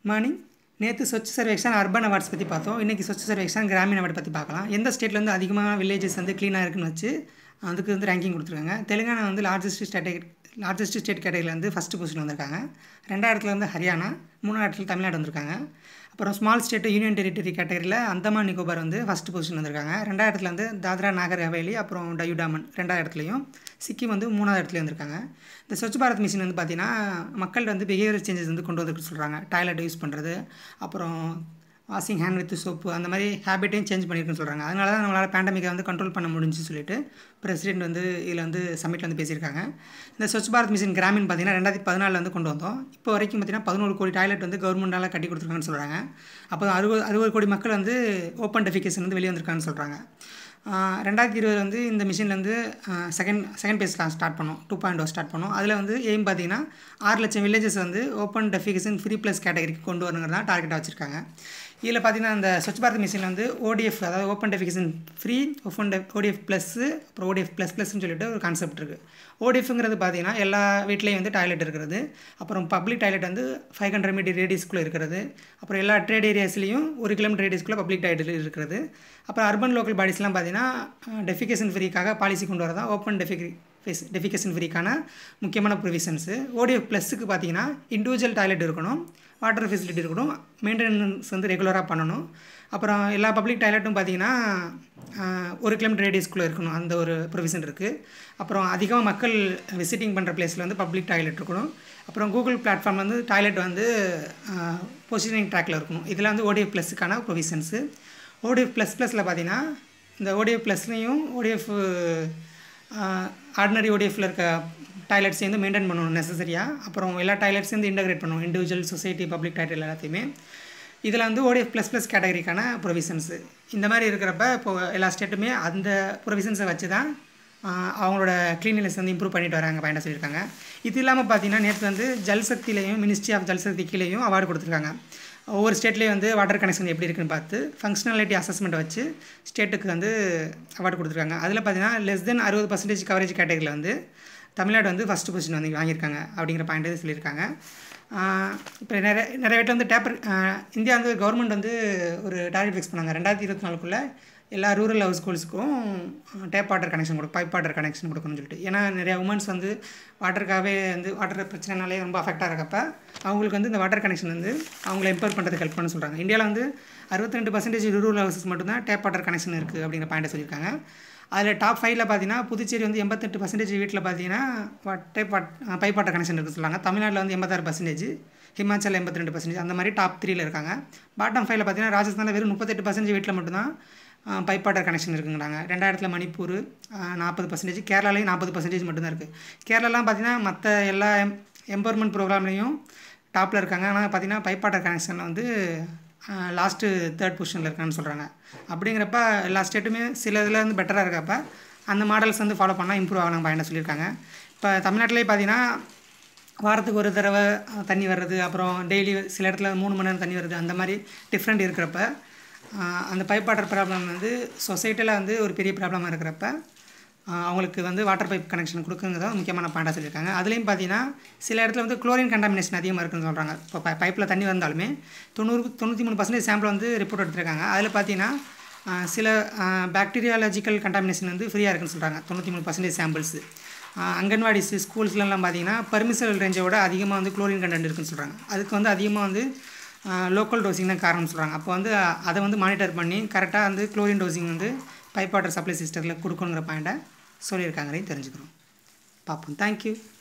morning நேற்று Swachh Survekshan urban awards பற்றி பார்த்தோம் இன்றைக்கி ஸ்வச் சர்வேக்ஷன் கிராமீண அவார்டு பற்றி பார்க்கலாம் எந்த ஸ்டேட்டில் வந்து அதிகமாக வில்லேஜஸ் வந்து க்ளீனாக இருக்குன்னு வச்சு அதுக்கு வந்து ரேங்கிங் கொடுத்துருக்காங்க தெலுங்கானா வந்து லார்ஜஸ்ட் ஸ்டேட் லார்ஜஸ்ட் ஸ்டேட் கேட்டகரியில் வந்து ஃபஸ்ட்டு பொசிஷன் வந்திருக்காங்க ரெண்டாவது இடத்துல வந்து ஹரியானா மூணாவது இடத்துல தமிழ்நாடு வந்திருக்காங்க அப்புறம் ஸ்மால் ஸ்டேட் யூனியன் டெரிட்டரி கேட்டகரியில் அந்தமான் நிக்கோபார் வந்து ஃபஸ்ட்டு பொசிஷன் வந்திருக்காங்க ரெண்டாவது இடத்துல வந்து தாத்ரா நாகர் ஹவேலி அப்புறம் டயூடாமன் ரெண்டாவது இடத்துலையும் சிக்கிம் வந்து மூணாவது இடத்துல வந்திருக்காங்க இந்த ஸ்வச் பாரத் மிஷின் வந்து பார்த்திங்கன்னா மக்கள் வந்து பிஹேவியர் சேஞ்சஸ் வந்து கொண்டு வந்துருக்கு சொல்கிறாங்க டாய்லெட் யூஸ் பண்ணுறது அப்புறம் வாஷிங் ஹேண்ட் வித் சோப்பு அந்த மாதிரி ஹேபிட்டையும் சேஞ்ச் பண்ணியிருக்குன்னு சொல்கிறாங்க அதனால தான் நம்மளால் பேண்டமிக்கை வந்து கண்ட்ரோல் பண்ண முடிஞ்சு சொல்லிட்டு பிரசிடென்ட் வந்து இதில் வந்து சமிட்டில் வந்து பேசியிருக்காங்க இந்த ஸ்வச் பாரத் மிஷன் கிராமின் பார்த்தீங்கன்னா ரெண்டாயிரத்தி பதினாலில் வந்து கொண்டு வந்தோம் இப்போ வரைக்கும் பார்த்தீங்கன்னா பதினோரு கோடி டாய்லெட் வந்து கவர்மெண்டால் கட்டி கொடுத்துருக்காங்கன்னு சொல்கிறாங்க அப்போ அறுபது அறுபது கோடி மக்கள் வந்து ஓப்பன் டெஃபிகேஷன் வந்து வெளியே வந்திருக்காங்கன்னு சொல்கிறாங்க ரெண்டாயிரத்தி இருபது வந்து இந்த மிஷின்லேருந்து செகண்ட் செகண்ட் பேஸ்லாம் ஸ்டார்ட் பண்ணோம் டூ பாயிண்ட் ஓ ஸ்டார்ட் பண்ணோம் அதில் வந்து எய்ம் பார்த்தீங்கன்னா ஆறு லட்சம் வில்லேஜஸ் வந்து ஓப்பன் டெஃபிகேஷன் ஃப்ரீ ப்ளஸ் கேட்டகரிக்கு கொண்டு வரணுங்கிறது தான் டார்கெட்டாக வச்சுருக்காங்க இதில் பார்த்தீங்கன்னா இந்த ஸ்வச் பாரத் மிஷினில் வந்து ஓடிஎஃப் அதாவது ஓப்பன் டெஃபிகேஷன் ஃப்ரீ ஓப்பன் டெ ஓடிஎஃப் ப்ளஸ்ஸு அப்புறம் ஓடிஎஃப் ப்ளஸ் ப்ளஸ்ன்னு சொல்லிட்டு ஒரு கான்செப்ட் இருக்குது ஓடிஎஃப்ங்கிறது பார்த்தீங்கன்னா எல்லா வீட்லேயும் வந்து டாய்லெட் இருக்கிறது அப்புறம் பப்ளிக் டாய்லெட் வந்து ஃபைவ் ஹண்ட்ரட் மீட்டர் ரேடியஸ்க்குள்ளே இருக்கிறது அப்புறம் எல்லா ட்ரேட் ஏரியாஸ்லேயும் ஒரு கிலோமீட்டர் ரேடியஸ்க்குள்ளே பப்ளிக் டாய்லெட் இருக்கிறது அப்புறம் அர்பன் லோக்கல் பாடிஸ்லாம் பார்த்தீங்கன்னா டெஃபிகேஷன் ஃப்ரீக்காக பாலிசி கொண்டு வரதா ஓப்பன் டெஃபிகி ஃபேஸ் டெஃபிகேஷன் ஃப்ரீக்கான முக்கியமான ப்ரொவிஷன்ஸு ஓடிஎஃப் ப்ளஸுக்கு பார்த்தீங்கன்னா இண்டிவிஜுவல் டாய்லெட் இருக்கணும் வாட்டர் ஃபெசிலிட்டி இருக்கணும் மெயின்டெனன்ஸ் வந்து ரெகுலராக பண்ணணும் அப்புறம் எல்லா பப்ளிக் டாய்லெட்டும் பார்த்தீங்கன்னா ஒரு கிலோமீட்டர் ரேடியஸ்க்குள்ளே இருக்கணும் அந்த ஒரு ப்ரொவிஷன் இருக்குது அப்புறம் அதிகமாக மக்கள் விசிட்டிங் பண்ணுற பிளேஸில் வந்து பப்ளிக் டாய்லெட் இருக்கணும் அப்புறம் கூகுள் பிளாட்ஃபார்ம் வந்து டாய்லெட் வந்து பொசிஷனிங் ட்ராக்கில் இருக்கணும் இதில் வந்து ஓடிஎஃப் ப்ளஸுக்கான ப்ரொவிஷன்ஸு ஓடிஎஃப் ப்ளஸ் ப்ளஸில் பார்த்தீங்கன்னா இந்த ஓடிஎஃப் ப்ளஸ்லேயும் ஓடிஎஃப் ஆர்டினரி ஓடிஎஃப்பில் இருக்க டாய்லெட்ஸ் வந்து மெயின்டைன் பண்ணணும் நெசசரியாக அப்புறம் எல்லா டாய்லெட்ஸையும் வந்து இன்டகிரேட் பண்ணணும் இண்டிவிஜுவல் சொசைட்டி பப்ளிக் டாய்லெட் எல்லாத்தையுமே இதில் வந்து ஓடிஎஃப் ப்ளஸ் ப்ளஸ் கேட்டகரிக்கான ப்ரொவிஷன்ஸு இந்த மாதிரி இருக்கிறப்ப இப்போது எல்லா ஸ்டேட்டுமே அந்த ப்ரொவிஷன்ஸை வச்சு தான் அவங்களோட க்ளீனினஸ் வந்து இம்ப்ரூவ் பண்ணிட்டு வராங்க பயணம் சொல்லியிருக்காங்க இது இல்லாமல் பார்த்தீங்கன்னா நேற்று வந்து ஜல்சக்திலையும் மினிஸ்ட்ரி ஆஃப் ஜல்சக்தி கீழேயும் அவார்டு கொடுத்துருக்காங்க ஒவ்வொரு ஸ்டேட்லேயும் வந்து வாட்டர் கனெக்ஷன் எப்படி இருக்குன்னு பார்த்து ஃபங்க்ஷனாலிட்டி அசஸ்மெண்ட்டை வச்சு ஸ்டேட்டுக்கு வந்து அவார்டு கொடுத்துருக்காங்க அதில் பார்த்தீங்கன்னா லெஸ் தென் அறுபது பர்சன்டேஜ் கவரேஜ் கேட்டகரியில் வந்து தமிழ்நாடு வந்து ஃபஸ்ட்டு பொசிஷன் வந்து வாங்கியிருக்காங்க அப்படிங்கிற பாயிண்ட் வந்து சொல்லியிருக்காங்க இப்போ நிறைய நிறைய வீட்டில் வந்து டேப்பர் இந்தியா வந்து கவர்மெண்ட் வந்து ஒரு டார்கெட் ஃபிக்ஸ் பண்ணாங்க ரெண்டாயிரத்தி இருபத்தி நாலுக்குள்ளே எல்லா ரூரல் ஹவுஸ் ஸ்கூல்ஸுக்கும் டேப் வாட்டர் கனெக்ஷன் கொடு பைப் வாட்டர் கனெக்ஷன் கொடுக்கணும்னு சொல்லிட்டு ஏன்னா நிறையா உமன்ஸ் வந்து வாட்டருக்காகவே வந்து வாட்டர் பிரச்சனைனாலே ரொம்ப அஃபெக்டாக இருக்கப்ப அவங்களுக்கு வந்து இந்த வாட்டர் கனெக்ஷன் வந்து அவங்கள எம்பவர் பண்ணுறதுக்கு ஹெல்ப் பண்ண சொல்கிறாங்க இந்தியாவில் வந்து அறுபத்தி ரெண்டு பர்சன்டேஜ் ரூரல் ஹவுசஸ் மட்டும்தான் டேப் வாட்டர் கனெக்ஷன் இருக்குது அப்படிங்கிற பாயிண்ட்டை சொல்லியிருக்காங்க அதில் டாப் ஃபைவ்ல பார்த்தீங்கன்னா புதுச்சேரி வந்து எண்பத்தெட்டு பர்சன்டேஜ் வீட்டில் பார்த்தீங்கன்னா tap water pipe water connection இருக்குன்னு சொல்லுவாங்க தமிழ்நாட்டில் வந்து எண்பத்தாறு பர்சன்டேஜ் ஹிமாச்சல் எண்பத்தி ரெண்டு பர்சன்டேஜ் அந்த மாதிரி டாப் த்ரீல இருக்காங்க பாட்டம் ஃபைவ்ல பார்த்தீங்கன்னா ராஜஸ்தானில் வெறும் முப்பத்தெட்டு பர்சன்டேஜ் வீட்டில் மட்டும்தான் பைப் வாட்டர் கனெக்ஷன் இருக்குங்கிறாங்க ரெண்டாயிரத்தில் மணிப்பூர் நாற்பது பர்சன்டேஜ் கேரளாலையும் நாற்பது பர்சன்டேஜ் மட்டும்தான் இருக்குது கேரளாலாம் பார்த்தீங்கன்னா மற்ற எல்லா எம் எம்பவர்மெண்ட் ப்ரோக்ராம்லேயும் டாப்பில் இருக்காங்க ஆனால் பார்த்தீங்கன்னா பைப் வாட்டர் கனெக்ஷனில் வந்து லாஸ்ட்டு தேர்ட் பொசிஷனில் இருக்கான்னு சொல்கிறாங்க அப்படிங்கிறப்ப எல்லா ஸ்டேட்டுமே சில இதில் வந்து பெட்டராக இருக்கப்ப அந்த மாடல்ஸ் வந்து ஃபாலோ பண்ணால் இம்ப்ரூவ் ஆகலாம் பயணம் சொல்லியிருக்காங்க இப்போ தமிழ்நாட்டிலே பார்த்தீங்கன்னா வாரத்துக்கு ஒரு தடவை தண்ணி வர்றது அப்புறம் டெய்லி சில இடத்துல மூணு மணி நேரம் தண்ணி வருது அந்த மாதிரி டிஃப்ரெண்ட் இருக்கிறப்ப அந்த பைப் வாட்டர் ப்ராப்ளம் வந்து சொசைட்டியில் வந்து ஒரு பெரிய ப்ராப்ளமாக இருக்கிறப்ப அவங்களுக்கு வந்து வாட்டர் பைப் கனெக்ஷன் கொடுக்குங்கிறத முக்கியமான பாயிண்டாக சொல்லியிருக்காங்க அதுலேயும் பார்த்தீங்கன்னா சில இடத்துல வந்து குளோரின் கண்டாமினேஷன் அதிகமாக இருக்குன்னு சொல்கிறாங்க இப்போ பை பைப்பில் தண்ணி வந்தாலுமே தொண்ணூறு தொண்ணூற்றி மூணு பர்சன்டேஜ் சாம்பிள் வந்து ரிப்போர்ட் எடுத்திருக்காங்க அதில் பார்த்தீங்கன்னா சில பாக்டீரியாலஜிக்கல் கண்டாமினேஷன் வந்து ஃப்ரீயாக இருக்குன்னு சொல்கிறாங்க தொண்ணூற்றி மூணு பர்சன்டேஜ் சாம்பிள்ஸு அங்கன்வாடிஸ் ஸ்கூல்ஸ்லாம் பார்த்தீங்கன்னா பர்மிசல் ரேஞ்சோட அதிகமாக வந்து குளோரின் கண்டென்ட் இருக்குன்னு சொல்கிறாங்க அதுக்கு வந்து அதிகமாக வந்து லோக்கல் டோசிங் தான் காரணம் சொல்கிறாங்க அப்போ வந்து அதை வந்து மானிட்டர் பண்ணி கரெக்டாக வந்து குளோரின் டோசிங் வந்து பைப் வாட்டர் சப்ளை சிஸ்டத்தில் கொடுக்கணுங்கிற பாயிண்ட்டை சொல்லியிருக்காங்கிறதையும் தெரிஞ்சுக்கிறோம் பார்ப்போம் தேங்க்யூ